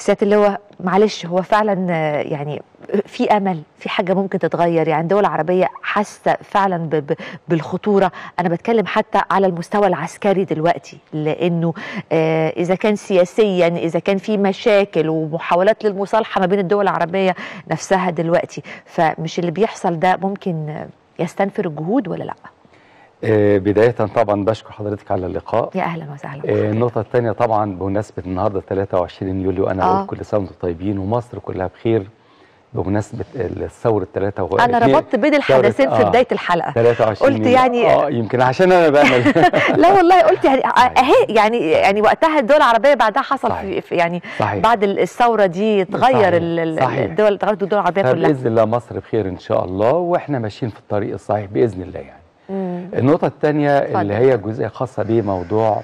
سياده اللواء معلش هو فعلا آه، يعني في امل في حاجه ممكن تتغير يعني الدول العربيه حاسه فعلا ب- ب- بالخطوره انا بتكلم حتى على المستوى العسكري دلوقتي لانه آه، اذا كان سياسيا اذا كان في مشاكل ومحاولات للمصالحه ما بين الدول العربيه نفسها دلوقتي فمش اللي بيحصل ده ممكن آه، يستنفر الجهود ولا لا آه، بداية طبعا بشكر حضرتك على اللقاء يا اهلا وسهلا آه، النقطة الثانية طبعا بمناسبة النهاردة 23 يوليو أنا آه. أقول كل سنة وأنتم طيبين ومصر كلها بخير بمناسبة الثورة 3 انا ربطت بين الحدثين في بدايه الحلقه 23 قلت يوليو. يعني- اه يمكن عشان أنا بعمل لا والله قلت يعني اهي يعني يعني وقتها الدول العربيه بعدها حصل صحيح. في في- يعني صحيح. بعد الثوره دي صحيح. تغير ال- ال- صحيح. الدول تغيرت الدول العربيه كلها فبإذن الله مصر بخير إن شاء الله وإحنا ماشيين في الطريق الصحيح بإذن الله يعني مم. النقطة الثانية اتفضل. اللي هي جزئية خاصة بموضوع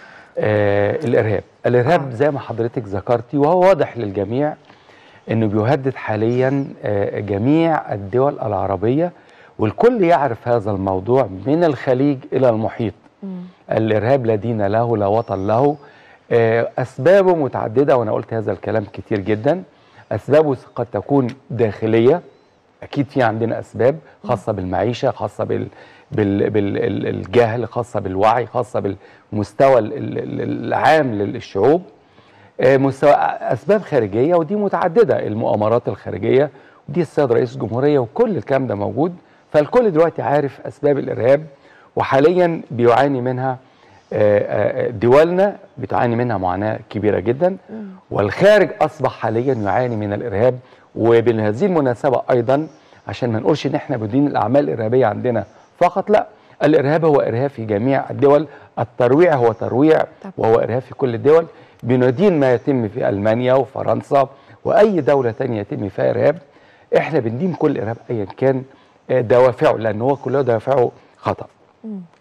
آه الإرهاب الإرهاب آه. زي ما حضرتك ذكرتي وهو واضح للجميع أنه بيهدد حاليا آه جميع الدول العربية والكل يعرف هذا الموضوع من الخليج إلى المحيط مم. الإرهاب لا دين له لا وطن له آه، أسبابه متعددة وأنا قلت هذا الكلام كتير جدا أسبابه قد تكون داخلية أكيد في عندنا أسباب خاصة بالمعيشة خاصة بال بال بالجهل خاصة بالوعي خاصة بالمستوى ال- ال- ال- العام للشعوب آه، مستوى أسباب خارجية ودي متعددة المؤامرات الخارجية ودي السيد رئيس الجمهورية وكل الكلام ده موجود فالكل دلوقتي عارف أسباب الإرهاب وحاليا بيعاني منها آه، آه، دولنا بتعاني منها معاناة كبيرة جدا والخارج أصبح حاليا يعاني من الإرهاب وبهذه المناسبة أيضا عشان ما نقولش إن إحنا بدين الأعمال الإرهابية عندنا فقط لا الإرهاب هو إرهاب في جميع الدول الترويع هو ترويع طب. وهو إرهاب في كل الدول بندين ما يتم في ألمانيا وفرنسا وأي دولة تانية يتم فيها إرهاب إحنا بندين كل إرهاب أيا كان آه، دوافعه لأن هو كلها دوافعه خطأ مم.